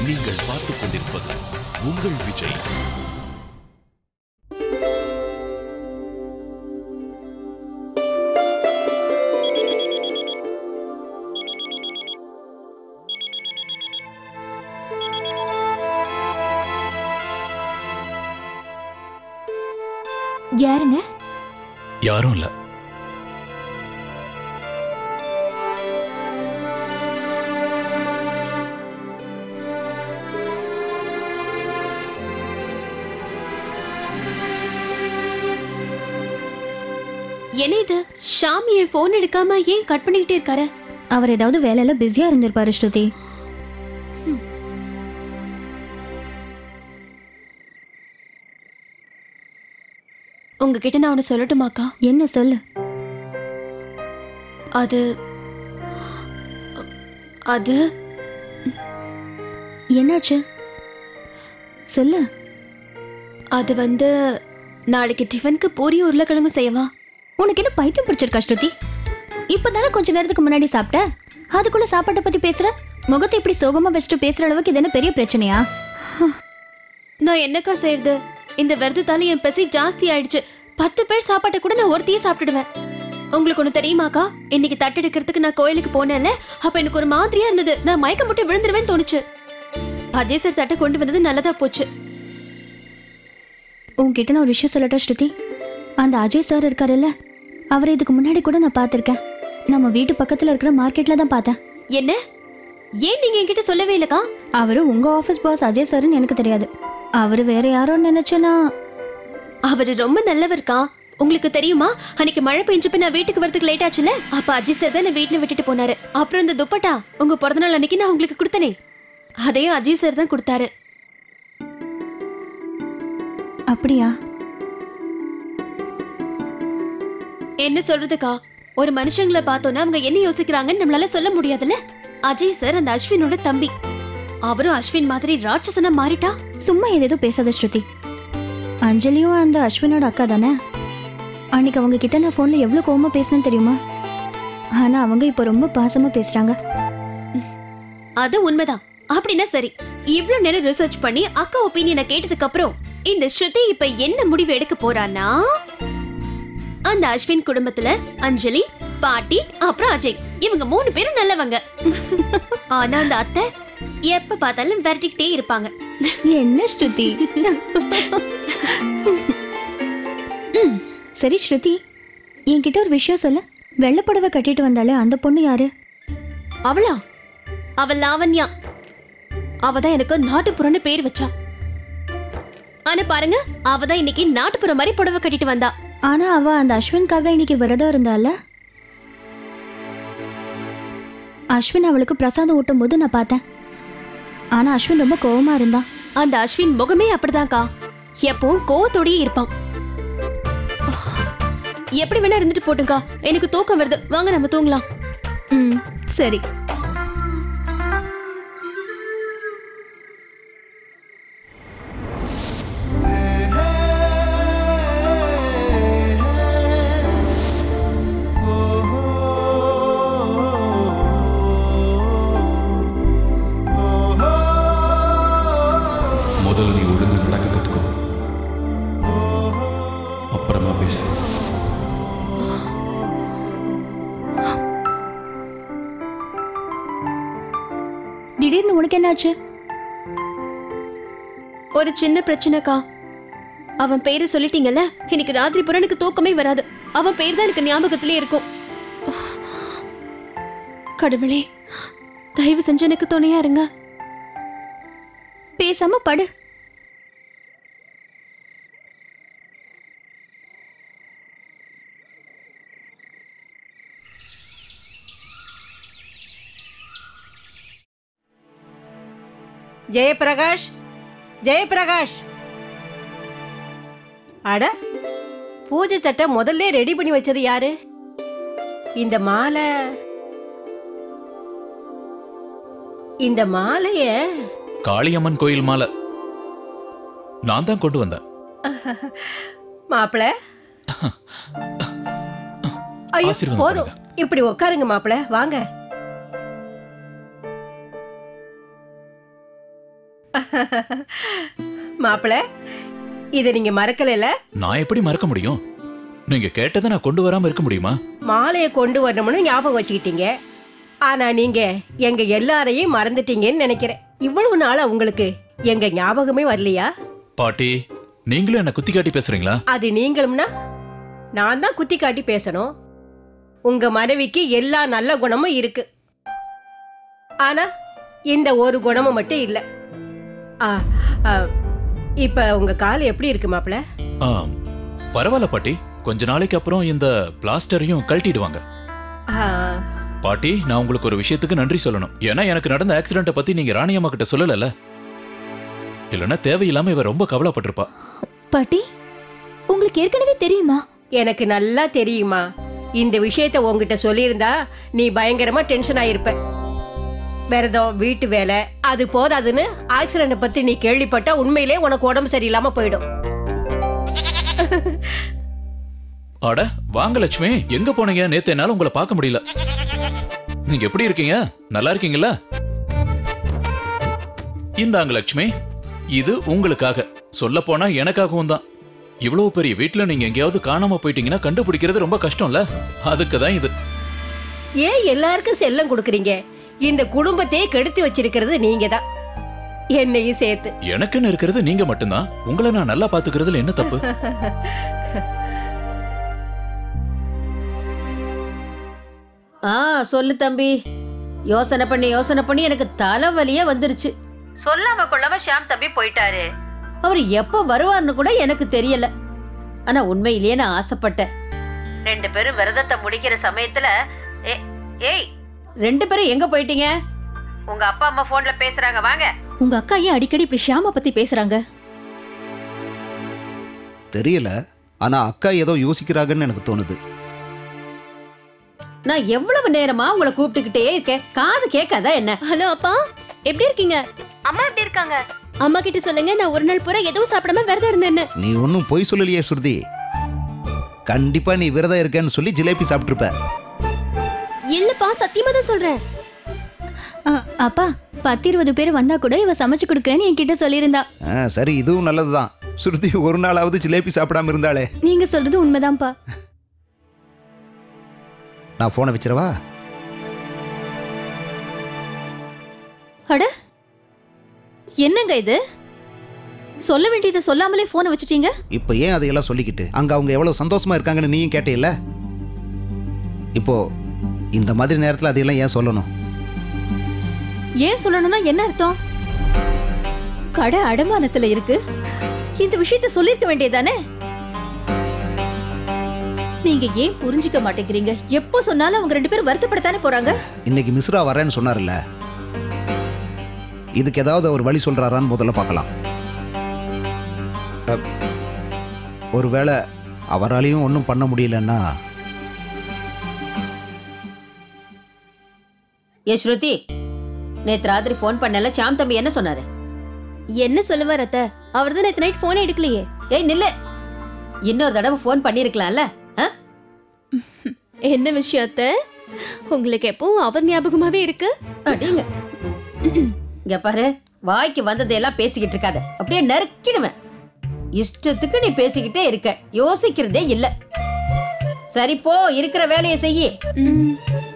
நீங்கள் பார்த்துக் கொண்டிருப்பது உங்கள் விஜய் யாருங்க யாரும் இல்ல என்ன இது ஷாமி என் போன் எடுக்காம ஏன் கட் பண்ணிக்கிட்டே இருக்காரு அவர் ஏதாவது வேலையில பிஸியா இருந்திருப்பாரு ஸ்ருதி உங்ககிட்ட நான் ஒன்று சொல்லட்டுமாக்கா என்ன சொல்லு அது அது என்னாச்சு சொல்லு அது வந்து நாளைக்கு டிஃபனுக்கு பூரி உருளைக்கிழங்கும் செய்யவா உனக்கு என்ன பைத்தியம் பிடிச்சிருக்கா ஸ்ருதி இப்பதானே கொஞ்ச நேரத்துக்கு முன்னாடி சாப்பிட்ட அதுக்குள்ள சாப்பாட்டை பத்தி பேசுற முகத்தை இப்படி சோகமா வச்சுட்டு பேசுற அளவுக்கு இது என்ன பெரிய பிரச்சனையா நான் என்னக்கா செய்யறது இந்த விரதத்தால என் பசி ஜாஸ்தி ஆயிடுச்சு பத்து பேர் சாப்பாட்டை கூட நான் ஒருத்தையே சாப்பிட்டுடுவேன் உங்களுக்கு ஒண்ணு தெரியுமாக்கா இன்னைக்கு தட்டெடுக்கிறதுக்கு நான் கோயிலுக்கு போனேன்ல அப்ப எனக்கு ஒரு மாதிரியா இருந்தது நான் மயக்கம் போட்டு விழுந்துருவேன்னு தோணுச்சு அஜய் சார் தட்டை கொண்டு வந்தது நல்லதா போச்சு உன்கிட்ட நான் ஒரு விஷயம் சொல்லட்டா ஸ்ருதி அந்த அஜய் சார் இருக்காருல்ல அவரை இதுக்கு முன்னாடி கூட நான் பார்த்திருக்கேன் நம்ம வீட்டு பக்கத்துல இருக்கிற மார்க்கெட்ல தான் பார்த்தேன் என்ன ஏன் நீங்க என்கிட்ட சொல்லவே இல்லக்கா அவரு உங்க ஆபீஸ் பாஸ் அஜய் சார்னு எனக்கு தெரியாது அவரு வேற யாரோன்னு நினைச்சேன்னா அவரு ரொம்ப நல்லவர்க்கா உங்களுக்கு தெரியுமா அன்னைக்கு மழை பெஞ்சப்ப நான் வீட்டுக்கு வரதுக்கு லேட் ஆச்சுல அப்ப அஜய் சார் தான் வீட்டுல விட்டுட்டு போனாரு அப்புறம் இந்த துப்பட்டா உங்க பிறந்த நாள் அன்னைக்கு நான் உங்களுக்கு கொடுத்தனே அதையும் அஜய் சார் தான் கொடுத்தாரு அப்படியா என்ன சொல்றதுக்கா ஒரு மனுஷங்களை பார்த்தோன்னா அவங்க என்ன யோசிக்கிறாங்கன்னு நம்மளால சொல்ல முடியாதுல்ல அஜய் சார் அந்த அஸ்வினோட தம்பி அவரும் அஸ்வின் மாதிரி ராட்சசனா மாறிட்டா சும்மா ஏதேதோ பேசாத ஸ்ருதி அஞ்சலியும் அந்த அஸ்வினோட அக்கா தானே அன்னைக்கு அவங்க கிட்ட நான் ஃபோன்ல எவ்வளவு கோவமா பேசினேன்னு தெரியுமா ஆனா அவங்க இப்போ ரொம்ப பாசமா பேசுறாங்க அது உண்மைதான் அப்படின்னா சரி இவ்ளோ நேரம் ரிசர்ச் பண்ணி அக்கா ஒப்பீனியனை கேட்டதுக்கு அப்புறம் இந்த ஸ்ருதி இப்ப என்ன முடிவு எடுக்க போறான்னா அந்த அஸ்வின் குடும்பத்துல அஞ்சலி பாட்டி அப்புறம் அஜய் இவங்க மூணு பேரும் நல்லவங்க ஆனா அந்த அத்தை எப்ப பார்த்தாலும் விரட்டிக்கிட்டே இருப்பாங்க என்ன ஸ்ருதி ம், சரி ஸ்ருதி என்கிட்ட ஒரு விஷயம் சொல்லு வெள்ளை புடவை கட்டிட்டு வந்தாலே அந்த பொண்ணு யாரு அவளா அவ லாவண்யா அவ தான் எனக்கு நாட்டுப்புறம்னு பேர் வச்சா ஆனா பாருங்க அவ தான் இன்னைக்கு நாட்டுப்புறம் மாதிரி புடவை கட்டிட்டு வந்தா ஆனா அவ அந்த அஸ்வின்காக இன்னைக்கு விரதம் இருந்தால அஸ்வின் அவளுக்கு பிரசாதம் ஊட்டும் போது நான் பார்த்தேன் ஆனா அஸ்வின் ரொம்ப கோவமா இருந்தான் அந்த அஸ்வின் முகமே அப்படிதான்க்கா எப்பவும் கோவத்தோடயே இருப்பான் எப்படி வேணா இருந்துட்டு போட்டுக்கா எனக்கு தூக்கம் வருது வாங்க நம்ம தூங்கலாம் ம் சரி முதல்ல நீ ஒழுங்கா நடக்க கத்துக்கோ அப்புறமா பேசு திடீர்னு உனக்கு என்னாச்சு ஒரு சின்ன பிரச்சனைக்கா அவன் பேரு சொல்லிட்டீங்கல்ல இன்னைக்கு ராத்திரி பூரா எனக்கு தூக்கமே வராது அவன் பேர் தான் எனக்கு ஞாபகத்திலே இருக்கும் கடவுளே தயவு செஞ்சு எனக்கு துணையா இருங்க பேசாம படு ஜெயபிரகாஷ் ஜெயபிரகாஷ் அட பூஜை தட்டை முதல்ல ரெடி பண்ணி வச்சது யாரு இந்த மாலை இந்த மாலைய காளியம்மன் கோயில் மாலை நான் தான் கொண்டு வந்தேன் மாப்பிள ஐயோ ஆசீர்வாதம் போதும் இப்படி உட்காருங்க மாப்பிள வாங்க மாப்பிள இதை நீங்க மறக்கலைல நான் எப்படி மறக்க முடியும் நீங்க கேட்டதை நான் கொண்டு வராம இருக்க முடியுமா மாலையை கொண்டு வரணும்னு ஞாபகம் வச்சுக்கிட்டீங்க ஆனா நீங்க எங்க எல்லாரையும் மறந்துட்டீங்கன்னு நினைக்கிறேன் இவ்வளவு நாளா உங்களுக்கு எங்க ஞாபகமே வரலையா பாட்டி நீங்களும் என்ன குத்தி காட்டி பேசுறீங்களா அது நீங்களும்னா நான் தான் குத்தி காட்டி பேசணும் உங்க மனைவிக்கு எல்லா நல்ல குணமும் இருக்கு ஆனா இந்த ஒரு குணமும் மட்டும் இல்ல ஆ, ஆ, இப்ப உங்க கால் எப்படி இருக்கு மாப்பிள ஆ, பரவாயில்ல பாட்டி கொஞ்ச நாளைக்கு அப்புறம் இந்த பிளாஸ்டரையும் கழட்டிடுவாங்க ஆ, பாட்டி நான் உங்களுக்கு ஒரு விஷயத்துக்கு நன்றி சொல்லணும் ஏன்னா எனக்கு நடந்த ஆக்சிடென்ட்டை பத்தி நீங்க ராணியம்மா கிட்ட சொல்லல இல்லைன்னா தேவையில்லாம இவ ரொம்ப கவலைப்பட்டிருப்பா பாட்டி உங்களுக்கு ஏற்கனவே தெரியுமா எனக்கு நல்லா தெரியுமா இந்த விஷயத்த உங்ககிட்ட சொல்லியிருந்தா நீ பயங்கரமா டென்ஷன் ஆயிருப்ப விரதம் வீட்டு வேலை அது போதாதுன்னு ஆக்சிடென்ட் பத்தி நீ கேள்விப்பட்டா உண்மையிலே உனக்கு உடம்பு சரியில்லாம போயிடும் அட வாங்க லட்சுமி எங்க போனீங்க நேத்து என்னால உங்களை பார்க்க முடியல நீங்க எப்படி இருக்கீங்க நல்லா இருக்கீங்களா இந்தாங்க லட்சுமி இது உங்களுக்காக சொல்ல போனா எனக்காகவும் தான் இவ்வளவு பெரிய வீட்ல நீங்க எங்கேயாவது காணாம போயிட்டீங்கன்னா கண்டுபிடிக்கிறது ரொம்ப கஷ்டம்ல அதுக்கு தான் இது ஏன் எல்லாருக்கும் செல்லம் கொடுக்குறீங்க இந்த குடும்பத்தையே கெடுத்து வச்சிருக்கிறது நீங்க தான் என்னையும் சேர்த்து எனக்குன்னு இருக்கிறது நீங்க மட்டும்தான் உங்களை நான் நல்லா பாத்துக்கிறதுல என்ன தப்பு ஆ சொல்லு தம்பி யோசனை பண்ணி யோசனை பண்ணி எனக்கு தலைவலியே வந்துருச்சு சொல்லாம கொள்ளாம ஷாம் தம்பி போயிட்டாரு அவர் எப்போ வருவார்னு கூட எனக்கு தெரியல ஆனா உண்மையிலேயே நான் ஆசைப்பட்டேன் ரெண்டு பேரும் விரதத்தை முடிக்கிற சமயத்துல ஏ- ஏய் ரெண்டு பேரும் எங்க போயிட்டீங்க உங்க அப்பா அம்மா போன்ல பேசுறாங்க வாங்க உங்க அக்கா ஏன் அடிக்கடி இப்படி ஷியாம பத்தி பேசுறாங்க தெரியல ஆனா அக்கா ஏதோ யோசிக்கிறாங்கன்னு எனக்கு தோணுது நான் எவ்வளவு நேரமா உங்களை கூப்பிட்டுக்கிட்டே இருக்கேன் காது கேட்காதா என்ன ஹலோ அப்பா எப்படி இருக்கீங்க அம்மா எப்படி இருக்காங்க அம்மா கிட்ட சொல்லுங்க நான் ஒரு நாள் பூரா எதுவும் சாப்பிடாம விரதம் இருந்தேன்னு நீ ஒன்றும் பொய் சொல்லலையே சுருதி கண்டிப்பா நீ விரதம் இருக்கேன்னு சொல்லி ஜிலேபி சாப்பிட்டுருப்ப இல்லப்பா சத்தியமா தான் சொல்றேன் அ, அப்பா பத்து இருபது பேர் வந்தா கூட இவ சமைச்சு கொடுக்குறேன்னு என்கிட்ட சொல்லியிருந்தா ஆ, சரி இதுவும் நல்லதுதான் சுருதி ஒரு நாளாவது ஜிலேபி சாப்பிடாம இருந்தாளே நீங்க சொல்றது உண்மைதான்ப்பா நான் போனை வச்சிரவா அட என்னங்க இது சொல்ல வேண்டியதை சொல்லாமலே போனை வச்சுட்டீங்க இப்போ ஏன் அதையெல்லாம் சொல்லிக்கிட்டு அங்க அவங்க எவ்வளவு சந்தோஷமா இருக்காங்கன்னு நீயும் கேட்டேல்ல இப்போ இந்த மாதிரி நேரத்தில் அதையெல்லாம் ஏன் சொல்லணும் ஏன் சொல்லணும்னா என்ன அர்த்தம் கடை அடமானத்துல இருக்கு இந்த விஷயத்த சொல்லிருக்க வேண்டியதானே நீங்க ஏன் புரிஞ்சுக்க மாட்டேங்கிறீங்க எப்போ சொன்னாலும் அவங்க ரெண்டு பேரும் வருத்தப்படத்தானே போறாங்க இன்னைக்கு மிஸ்ரா வரேன்னு சொன்னார்ல இதுக்கு ஏதாவது அவர் வழி சொல்றாரான்னு முதல்ல பார்க்கலாம் அ, ஒருவேளை அவராலையும் ஒன்றும் பண்ண முடியலன்னா ஏ ஸ்ருதி நேத்து ராத்திரி ஃபோன் பண்ணல ஷாம் தம்பி என்ன சொன்னாரு என்ன சொல்லுவார் அத்த அவர் தான் நேற்று நைட் போனே எடுக்கலையே ஏய் நில்லு இன்னொரு தடவை ஃபோன் பண்ணிருக்கலாம்ல ஆ? என்ன விஷயம் அத்த உங்களுக்கு எப்பவும் அவர் ஞாபகமாவே இருக்கு அடிங்க இங்க பாரு வாய்க்கு வந்ததையெல்லாம் பேசிக்கிட்டு இருக்காத அப்படியே நறுக்கிடுவேன் இஷ்டத்துக்கு நீ பேசிக்கிட்டே இருக்க யோசிக்கிறதே இல்ல சரி போ இருக்கிற வேலையை செய்யி ம்.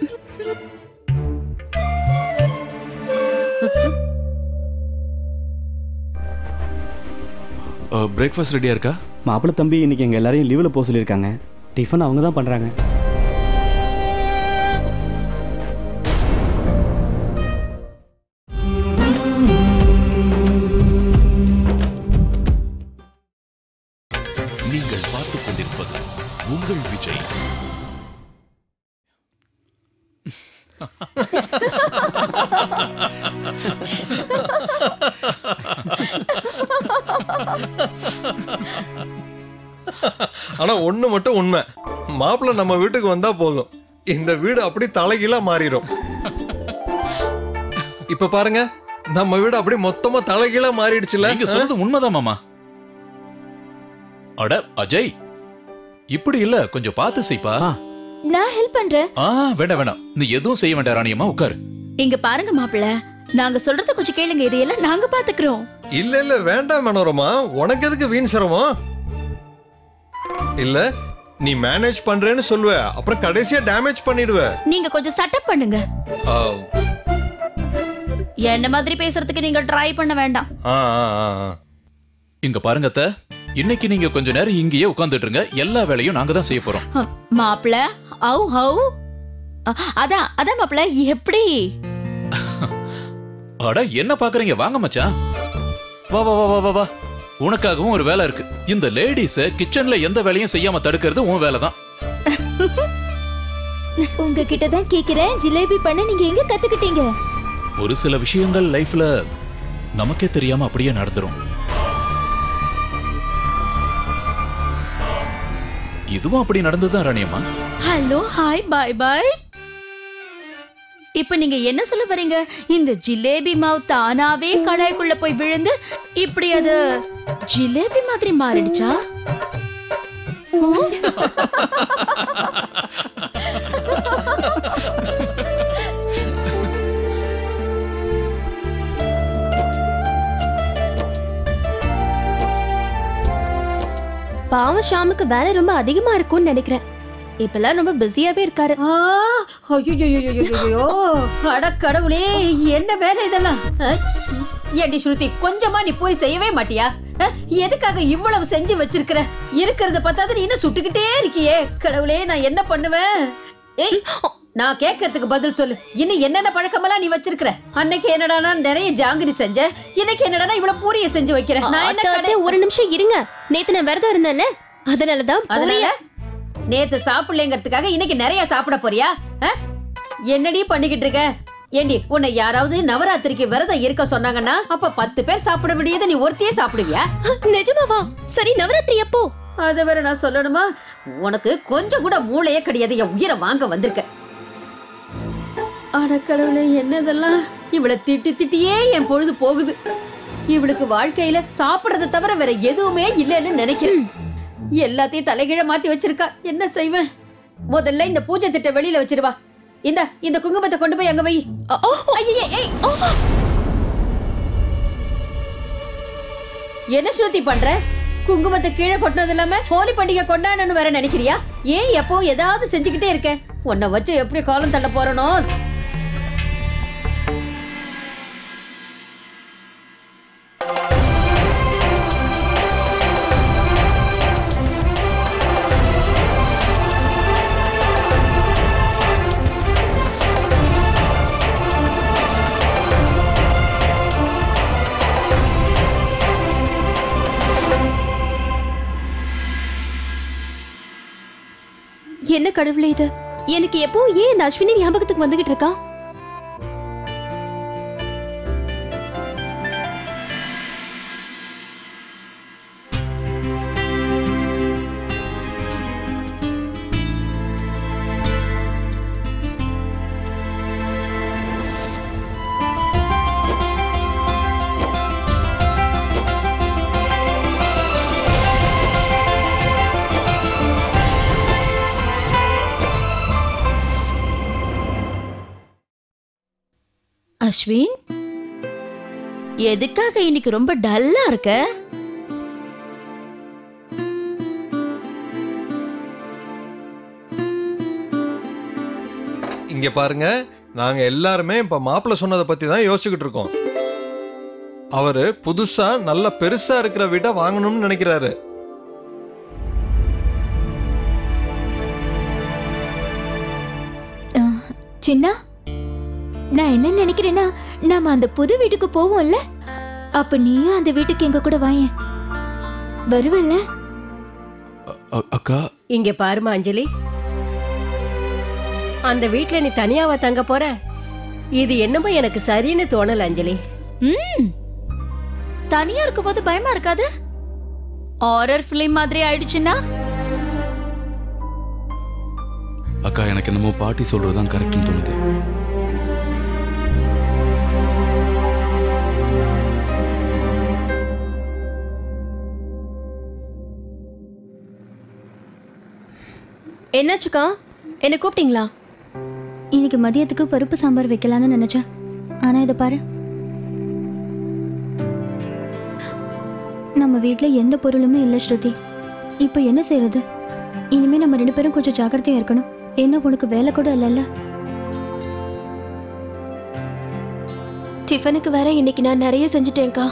பிரேக்ஃபாஸ்ட் ரெடியா இருக்கா மாப்பிள்ளை தம்பி இன்னைக்கு எங்க எல்லாரையும் லீவில் போக சொல்லியிருக்காங்க டிஃபன் அவங்க தான் பண்றாங்க நீங்கள் பார்த்துக் கொண்டிருப்பது உங்கள் விஜய் ஆனா ஒண்ணு மட்டும் உண்மை மாப்பிள்ளை நம்ம வீட்டுக்கு வந்தா போதும் இந்த வீடு அப்படி தலைகீழா மாறிடும் இப்ப பாருங்க நம்ம வீடு அப்படி மொத்தமா தலைகீழா மாறிடுச்சுல நீங்க சொல்றது உண்மைதான் மாமா அட அஜய் இப்படி இல்ல கொஞ்சம் பார்த்து செய்ப்பா நான் ஹெல்ப் பண்றேன் ஆ வேண்டாம் வேண்டாம் நீ எதுவும் செய்ய வேண்டாம் ராணியம்மா உட்காரு இங்க பாருங்க மாப்பிள்ள நாங்க சொல்றத கொஞ்சம் கேளுங்க இதையெல்லாம் நாங்க பாத்துக்கிறோம் இல்ல இல்ல வேண்டாம் மனோரமா உனக்கு எதுக்கு வீண் சிரமம் இல்ல நீ மேனேஜ் பண்றேன்னு சொல்லுவ அப்புறம் கடைசியா டேமேஜ் பண்ணிடுவ நீங்க கொஞ்சம் சட்டப் பண்ணுங்க ஆ, என்ன மாதிரி பேசுறதுக்கு நீங்க ட்ரை பண்ண வேண்டாம் ஆ, ஆ, ஆ, ஆ. இங்க பாருங்க அத்தை இன்னைக்கு நீங்க கொஞ்ச நேரம் இங்கேயே உட்கார்ந்துட்டு இருங்க எல்லா வேலையும் நாங்க தான் செய்ய போறோம் ஹம், மாப்பிள ஹவு ஹவு அ- அதான் அதான் மாப்பிள எப்படி அட என்ன பாக்குறீங்க வாங்க மச்சான் வா வா வா வா வா வா உனக்காகவும் ஒரு வேலை இருக்கு இந்த லேடிஸ கிச்சன்ல எந்த வேலையும் செய்யாம தடுக்கிறது உன் வேலை தான் உங்ககிட்ட தான் கேக்குறேன் ஜிலேபி பண்ண நீங்க எங்க கத்துக்கிட்டீங்க ஒரு சில விஷயங்கள் லைஃப்ல நமக்கே தெரியாம அப்படியே நடந்துரும் இதுவும் அப்படி நடந்ததுதான் ராணியம்மா ஹலோ ஹாய் பாய் பாய் இப்ப நீங்க என்ன சொல்ல வரீங்க இந்த ஜிலேபி மாவு தானாவே கடாய்க்குள்ள போய் விழுந்து இப்படி அது ஜிலேபி மாதிரி மாறிடுச்சா ஹம்? பாவம் ஷாமுக்கு வேலை ரொம்ப அதிகமா இருக்கும்னு நினைக்கிறேன் இப்பெல்லாம் ரொம்ப பிஸியாவே இருக்காரு ஐயோ அட கடவுளே என்ன வேலை இதெல்லாம் அஹ், ஏண்டி ஸ்ருதி கொஞ்சமா நீ பூரி செய்யவே மாட்டியா அஹ், எதுக்காக இவ்வளவு செஞ்சு வச்சிருக்கிற இருக்கிறத பார்த்தாது நீ இன்னும் சுட்டுக்கிட்டே இருக்கியே கடவுளே நான் என்ன பண்ணுவேன் ஏய் நான் கேட்கறதுக்கு பதில் சொல்லு இன்னும் என்னென்ன பழக்கமெல்லாம் நீ வச்சிருக்கிற அன்னைக்கு என்னடானா நிறைய ஜாங்கிரி செஞ்ச இன்னைக்கு என்னடானா இவ்வளவு பூரிய செஞ்சு வைக்கிற நான் என்ன அத்தை, கடை அத்தை, ஒரு நிமிஷம் இருங்க நேத்து நான் விரதம் இருந்தேன்ல அதனாலதான் அதனால நேத்து சாப்பிடலங்கிறதுக்காக இன்னைக்கு நிறைய சாப்பிட போறியா அஹ்? என்னடி பண்ணிக்கிட்டு இருக்க ஏண்டி உன்னை யாராவது நவராத்திரிக்கு விரதம் இருக்க சொன்னாங்கன்னா அப்ப பத்து பேர் சாப்பிட வேண்டியதை நீ ஒருத்தையே சாப்பிடுவியா நிஜமாவா சரி நவராத்திரி எப்போ அதை வேற நான் சொல்லணுமா உனக்கு கொஞ்சம் கூட மூளையே கிடையாது என் உயிரை வாங்க வந்திருக்க அட கடவுளே என்னதெல்லாம் இவளை திட்டி திட்டியே என் பொழுது போகுது இவளுக்கு வாழ்க்கையில சாப்பிடறத தவிர வேற எதுவுமே இல்லைன்னு நினைக்கிறேன் எல்லாத்தையும் தலைகீழ மாத்தி வச்சிருக்கா என்ன செய்வேன் முதல்ல இந்த பூஜை திட்ட வெளியில வச்சிருவா இந்த இந்த குங்குமத்தை கொண்டு போய் அங்க வை ஐயே, ஏய். என்ன ஸ்ருதி பண்ற குங்குமத்தை கீழே கொட்டினது இல்லாம ஹோலி பண்டிகை கொண்டாடணும்னு வேற நினைக்கிறியா ஏன் எப்போ ஏதாவது செஞ்சுக்கிட்டே இருக்க உன்னை வச்சு எப்படி காலம் தள்ள போறனோ என்ன கடவுளே இது எனக்கு எப்போ ஏன் இந்த அஸ்வினி ஞாபகத்துக்கு வந்துகிட்டு இருக்கா அஸ்வின் எதுக்காக இன்னைக்கு ரொம்ப டல்லா இருக்க இங்க பாருங்க நாங்க எல்லாருமே இப்ப மாப்பிள்ளை சொன்னதை பத்தி தான் யோசிச்சுக்கிட்டு இருக்கோம் அவரு புதுசா நல்ல பெருசா இருக்கிற வீட்டை வாங்கணும்னு நினைக்கிறாரு சின்ன நான் என்ன நினைக்கிறேன்னா நாம அந்த புது வீட்டுக்கு போவோம்ல அப்ப நீயும் அந்த வீட்டுக்கு எங்க கூட வாயேன் வருவல்ல அக்கா இங்க பாருமா அஞ்சலி அந்த வீட்ல நீ தனியாவா தங்க போற இது என்னமோ எனக்கு சரின்னு தோணல அஞ்சலி ம் தனியா இருக்கும்போது பயமா இருக்காது ஹாரர் ஃபிலிம் மாதிரி ஆயிடுச்சுன்னா அக்கா எனக்கு என்னமோ பாட்டி சொல்றது தான் கரெக்ட்னு தோணுது என்னாச்சுக்கா என்ன கூப்பிட்டீங்களா இன்னைக்கு மதியத்துக்கு பருப்பு சாம்பார் வைக்கலாம்னு நினைச்சேன் ஆனா இதை பாரு நம்ம வீட்ல எந்த பொருளுமே இல்லை ஸ்ருதி இப்போ என்ன செய்யறது இனிமே நம்ம ரெண்டு பேரும் கொஞ்சம் ஜாக்கிரதையா இருக்கணும் என்ன உனக்கு வேலை கூட இல்லைல்ல டிஃபனுக்கு வேற இன்னைக்கு நான் நிறைய செஞ்சுட்டேன்க்கா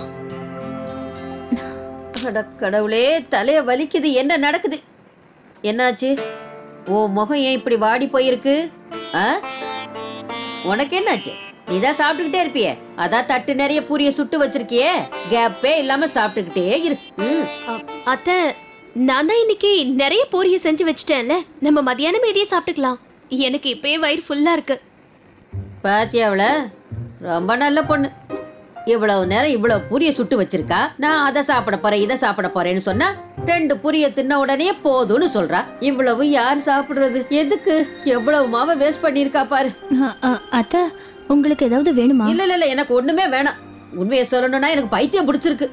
அட கடவுளே தலைய வலிக்குது என்ன நடக்குது என்னாச்சு ஓ முகம் ஏன் இப்படி வாடி போயிருக்கு ஆ உனக்கு என்னாச்சு நீ தான் சாப்பிட்டுக்கிட்டே இருப்பியே அதான் தட்டு நிறைய பூரிய சுட்டு வச்சிருக்கியே கேப்பே இல்லாம சாப்பிட்டுக்கிட்டே இரு ம் அ, அத்தை நான் தான் இன்னைக்கு நிறைய பூரிய செஞ்சு வச்சுட்டேன்ல நம்ம மதியானம் மீதியே சாப்பிட்டுக்கலாம் எனக்கு இப்பயே வயிறு ஃபுல்லா இருக்கு பாத்தியா அவள ரொம்ப நல்ல பொண்ணு இவ்வளவு நேரம் இவ்வளவு பூரிய சுட்டு வச்சிருக்கா நான் அதை சாப்பிட போறேன் இதை சாப்பிட போறேன்னு சொன்னா ரெண்டு பூரிய தின்ன உடனே போதும்னு சொல்றா இவ்வளவு யார் சாப்பிடுறது எதுக்கு எவ்வளவு மாவை வேஸ்ட் பண்ணிருக்கா பாரு அ, அ, அத்தை உங்களுக்கு ஏதாவது வேணுமா இல்ல இல்ல இல்ல எனக்கு ஒண்ணுமே வேணாம் உண்மையை சொல்லணும்னா எனக்கு பைத்தியம் பிடிச்சிருக்கு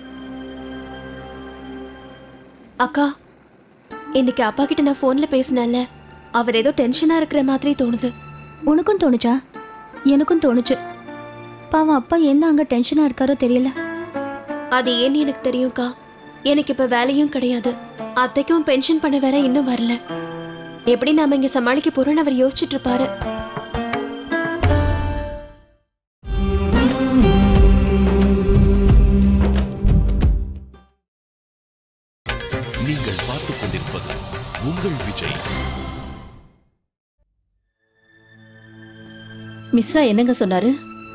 அக்கா இன்னைக்கு அப்பா கிட்ட நான் ஃபோன்ல பேசினேன்ல அவர் ஏதோ டென்ஷனா இருக்கிற மாதிரி தோணுது உனக்கும் தோணுச்சா எனக்கும் தோணுச்சு பாவம் அப்பா என்ன அங்க டென்ஷனா இருக்காரோ தெரியல அது ஏன்னு எனக்கு தெரியும்க்கா எனக்கு இப்ப வேலையும் கிடையாது அத்தைக்கும் பென்ஷன் பண்ண வேற இன்னும் வரல எப்படி நாம இங்க சமாளிக்க போறோம்னு அவர் யோசிச்சுட்டு இருப்பாரு நீங்கள் பார்த்துக் கொண்டிருப்பது உங்கள் விஜய் மிஸ்ரா என்னங்க சொன்னாரு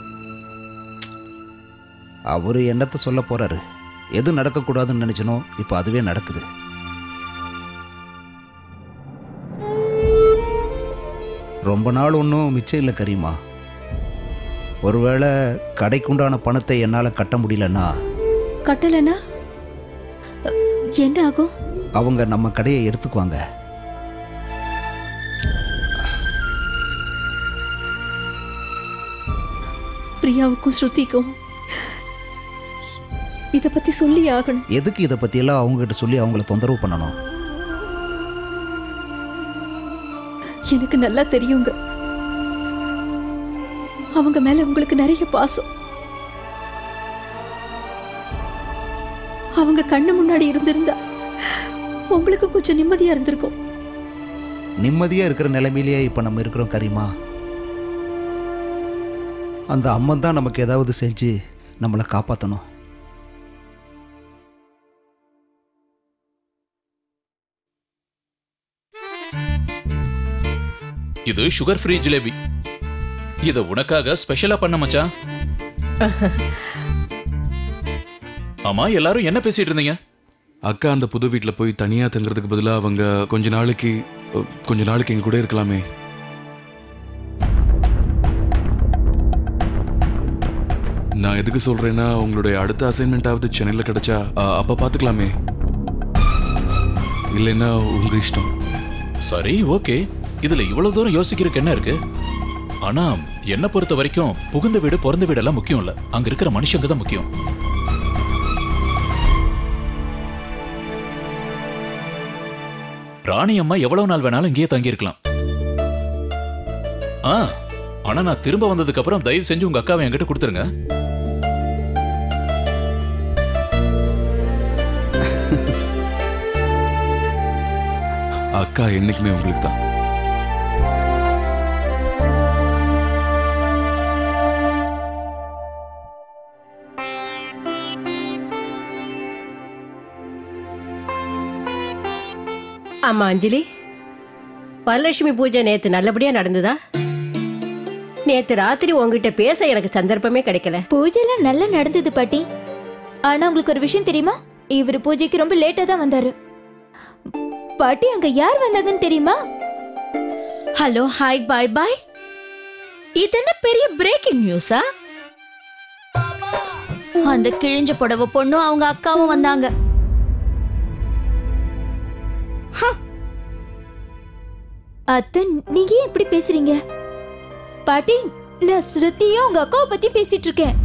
அவரு என்னத்தை சொல்ல போறாரு எது நடக்கக்கூடாதுன்னு நினைச்சனோ இப்போ அதுவே நடக்குது ரொம்ப நாள் ஒன்றும் மிச்சம் இல்லை கரீமா ஒருவேளை கடைக்குண்டான பணத்தை என்னால் கட்ட முடியலன்னா கட்டலனா அ, என்ன ஆகும் அவங்க நம்ம கடையை எடுத்துக்குவாங்க பிரியாவுக்கும் ஸ்ருதிக்கும் இத பத்தி சொல்லி ஆகணும் எதுக்கு இதை பற்றியெல்லாம் அவங்ககிட்ட சொல்லி அவங்கள தொந்தரவு பண்ணணும் எனக்கு நல்லா தெரியுங்க அவங்க மேல உங்களுக்கு நிறைய பாசம் அவங்க கண்ணு முன்னாடி இருந்திருந்தா உங்களுக்கு கொஞ்சம் நிம்மதியா இருந்திருக்கும் நிம்மதியாக இருக்கிற நிலைமையிலேயே இப்போ நம்ம இருக்கிறோம் கரீமா அந்த அம்மன் தான் நமக்கு ஏதாவது செஞ்சு நம்மளை காப்பாற்றணும் இது சுகர் ஃப்ரீ ஜிலேபி இத உனக்காக ஸ்பெஷலா பண்ண மச்சான் ஆமா எல்லாரும் என்ன பேசிட்டு இருந்தீங்க அக்கா அந்த புது வீட்டில் போய் தனியாக தங்குறதுக்கு பதிலாக அவங்க கொஞ்ச நாளைக்கு அ, கொஞ்ச நாளைக்கு எங்க கூட இருக்கலாமே நான் எதுக்கு சொல்றேன்னா உங்களுடைய அடுத்த அசைன்மெண்ட்டாவது சென்னையில் கிடைச்சா அ, அப்ப பார்த்துக்கலாமே இல்லைன்னா உங்க இஷ்டம் சரி ஓகே இதுல இவ்வளவு தூரம் யோசிக்கிறதுக்கு என்ன இருக்கு ஆனா என்ன பொறுத்த வரைக்கும் புகுந்த வீடு பிறந்த வீடெல்லாம் முக்கியம் இல்ல அங்க இருக்கிற மனுஷங்க தான் முக்கியம் ராணி அம்மா எவ்வளவு நாள் வேணாலும் இங்கேயே தங்கி இருக்கலாம் ஆ ஆனா நான் திரும்ப வந்ததுக்கு அப்புறம் தயவு செஞ்சு உங்க அக்காவை என்கிட்ட கொடுத்துருங்க அக்கா என்னைக்குமே உங்களுக்கு தான் ஆமா அஞ்சலி வரலட்சுமி பூஜை நேத்து நல்லபடியா நடந்ததா நேத்து ராத்திரி உங்ககிட்ட பேச எனக்கு சந்தர்ப்பமே கிடைக்கல பூஜைலாம் நல்லா நடந்தது பாட்டி ஆனா உங்களுக்கு ஒரு விஷயம் தெரியுமா இவர் பூஜைக்கு ரொம்ப லேட்டா தான் வந்தாரு பாட்டி அங்க யார் வந்தாங்கன்னு தெரியுமா ஹலோ ஹாய் பாய் பாய் இது என்ன பெரிய பிரேக்கிங் நியூஸா அந்த கிழிஞ்ச புடவை பொண்ணும் அவங்க அக்காவும் வந்தாங்க அத்தை நீங்க ஏன் இப்படி பேசுறீங்க பாட்டி நான் ஸ்ருதியும் உங்க அக்காவை பத்தி பேசிட்டு இருக்கேன்